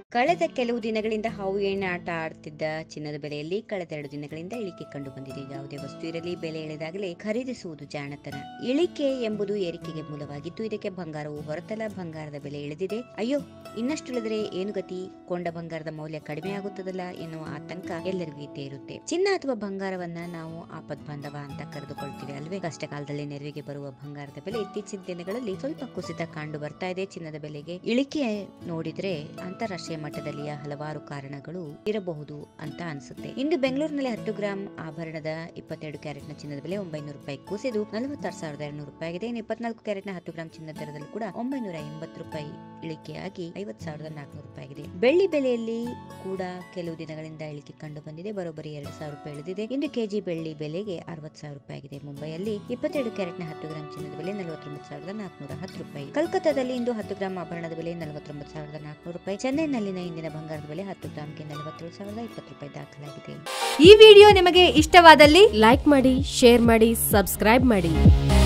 ಕಳೆದ ಕೆಲವು ದಿನಗಳಿಂದ ಹಾವು ಎಣ್ಣೆ ಆಟ ಆಡ್ತಿದ್ದ ಚಿನ್ನದ ಬೆಲೆಯಲ್ಲಿ ಕಳೆದ ಎರಡು ದಿನಗಳಿಂದ ಇಳಿಕೆ ಕಂಡು ಬಂದಿದೆ ಯಾವುದೇ ವಸ್ತು ಇರಲಿ ಬೆಲೆ ಇಳಿದಾಗಲೇ ಖರೀದಿಸುವುದು ಜಾಣತನ ಇಳಿಕೆ ಎಂಬುದು ಏರಿಕೆಗೆ ಮೂಲವಾಗಿದ್ದು ಇದಕ್ಕೆ ಬಂಗಾರವು ಹೊರತಲ್ಲ ಬಂಗಾರದ ಬೆಲೆ ಇಳಿದಿದೆ ಅಯ್ಯೋ ಇನ್ನಷ್ಟು ಇಳಿದರೆ ಏನು ಗತಿ ಕೊಂಡ ಬಂಗಾರದ ಮೌಲ್ಯ ಕಡಿಮೆ ಆಗುತ್ತದಲ್ಲ ಎನ್ನುವ ಆತಂಕ ಎಲ್ಲರಿಗೂ ಇದ್ದೇ ಇರುತ್ತೆ ಚಿನ್ನ ಅಥವಾ ಬಂಗಾರವನ್ನ ನಾವು ಆಪದ್ ಬಾಂಧವ ಅಂತ ಕರೆದುಕೊಳ್ತೀವಿ ಅಲ್ವೇ ಕಷ್ಟ ಕಾಲದಲ್ಲಿ ನೆರವಿಗೆ ಬರುವ ಬಂಗಾರದ ಬೆಲೆ ಇತ್ತೀಚಿನ ದಿನಗಳಲ್ಲಿ ಸ್ವಲ್ಪ ಕುಸಿತ ಕಂಡು ಬರ್ತಾ ಇದೆ ಚಿನ್ನದ ಬೆಲೆಗೆ ಇಳಿಕೆ ನೋಡಿದ್ರೆ ಅಂತಾರಾಷ್ಟ್ರೀಯ ಮಟ್ಟದಲ್ಲಿಯ ಹಲವಾರು ಕಾರಣಗಳು ಇರಬಹುದು ಅಂತ ಅನ್ಸುತ್ತೆ ಇಂದು ಬೆಂಗಳೂರಿನಲ್ಲಿ ಹತ್ತು ಗ್ರಾಂ ಆಭರಣದ ಇಪ್ಪತ್ತೆರಡು ಕ್ಯಾರೆಟ್ನ ಚಿನ್ನದ ಬೆಲೆ ಒಂಬೈನೂರು ರೂಪಾಯಿ ಕುಸಿದು ನಲವತ್ತಾರು ಸಾವಿರದ ಎರಡ್ನೂರು ರೂಪಾಯಿ ಆಗಿದೆ ಇನ್ನು ಇಪ್ಪತ್ನಾಲ್ಕು ಕ್ಯಾರೆಟ್ನ ಹತ್ತು ಗ್ರಾಂ ಚಿನ್ನದ ದರದಲ್ಲಿ ಕೂಡ ಒಂಬೈನೂರ ಎಂಬತ್ತು ರೂಪಾಯಿ ಇಳಿಕೆಯಾಗಿ ಐವತ್ ಸಾವಿರದ ನಾಲ್ಕುನೂರು ರೂಪಾಯಿ ಆಗಿದೆ ಬೆಳ್ಳಿ ಬೆಲೆಯಲ್ಲಿ ಕೂಡ ಕೆಲವು ದಿನಗಳಿಂದ ಇಳಿಕೆ ಕಂಡು ಬಂದಿದೆ ಬರೋಬ್ಬರಿ ಎರಡು ಸಾವಿರ ರೂಪಾಯಿ ಇಳಿದಿದೆ ಇಂದು ಕೆಜಿ ಬೆಳ್ಳಿ ಬೆಲೆಗೆ ಅರವತ್ ಸಾವಿರ ರೂಪಾಯಿ ಆಗಿದೆ ಮುಂಬೈಯಲ್ಲಿ ಇಪ್ಪತ್ತೆರಡು ಕ್ಯಾರೆಟ್ನ ಹತ್ತು ಗ್ರಾಂ ಚಿನ್ನದ ಬೆಲೆ ನಲವತ್ತೊಂಬತ್ತು ಸಾವಿರದ ನಾಲ್ಕುನೂರ ಹತ್ತು ರೂಪಾಯಿ ಕಲ್ಕತ್ತಾದಲ್ಲಿ ಇಂದು ಹತ್ತು ಗ್ರಾಂ ಆಭರಣದ ಬೆಲೆ ನಲವತ್ತೊಂಬತ್ತು ಸಾವಿರದ ನಾಲ್ಕುನೂರು ರೂಪಾಯಿ ಚೆನ್ನೈನಲ್ಲಿನ ಇಂದಿನ ಬಂಗಾರದ ಬೆಲೆ ಹತ್ತು ಗ್ರಾಂಗೆ ನಲವತ್ತೇಳು ಸಾವಿರದ ಇಪ್ಪತ್ತು ರೂಪಾಯಿ ದಾಖಲಾಗಿದೆ ಈ ವಿಡಿಯೋ ನಿಮಗೆ ಇಷ್ಟವಾದಲ್ಲಿ ಲೈಕ್ ಮಾಡಿ ಶೇರ್ ಮಾಡಿ ಸಬ್ಸ್ಕ್ರೈಬ್ ಮಾಡಿ